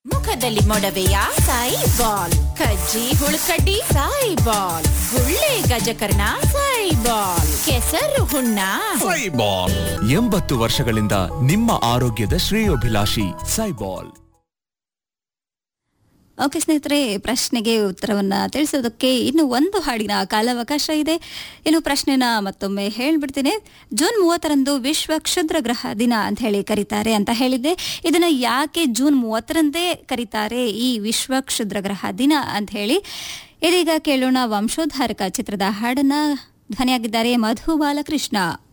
ಮುಖದಲ್ಲಿ ಮೊಡವೆಯ ಸಾಯಿ ಬಾಲ್ ಕಜ್ಜಿ ಹುಳುಕಡ್ಡಿ ಸಾಯಿ ಬಾಲ್ ಗುಳ್ಳೆ ಗಜಕರ್ಣ ಸಾಯಿ ಬಾಲ್ ಕೆಸರು ಹುಣ್ಣ ಸೈಬಾಲ್ ಎಂಬತ್ತು ವರ್ಷಗಳಿಂದ ನಿಮ್ಮ ಆರೋಗ್ಯದ ಶ್ರೇಯೋಭಿಲಾಷಿ ಸೈಬಾಲ್ ಓಕೆ ಸ್ನೇಹಿತರೆ ಪ್ರಶ್ನೆಗೆ ಉತ್ತರವನ್ನ ತಿಳಿಸೋದಕ್ಕೆ ಇನ್ನು ಒಂದು ಹಾಡಿನ ಕಾಲಾವಕಾಶ ಇದೆ ಇನ್ನು ಪ್ರಶ್ನೆನ ಮತ್ತೊಮ್ಮೆ ಹೇಳ್ಬಿಡ್ತೀನಿ ಜೂನ್ ಮೂವತ್ತರಂದು ವಿಶ್ವ ಕ್ಷುದ್ರ ಗ್ರಹ ದಿನ ಅಂತ ಹೇಳಿ ಕರೀತಾರೆ ಅಂತ ಹೇಳಿದ್ದೆ ಇದನ್ನ ಯಾಕೆ ಜೂನ್ ಮೂವತ್ತರಂದೇ ಕರೀತಾರೆ ಈ ವಿಶ್ವ ಕ್ಷುದ್ರ ಗ್ರಹ ದಿನ ಅಂತ ಹೇಳಿ ಇದೀಗ ಕೇಳೋಣ ವಂಶೋದ್ಧಾರಕ ಚಿತ್ರದ ಹಾಡನ್ನ ಧ್ವನಿಯಾಗಿದ್ದಾರೆ ಮಧು ಬಾಲಕೃಷ್ಣ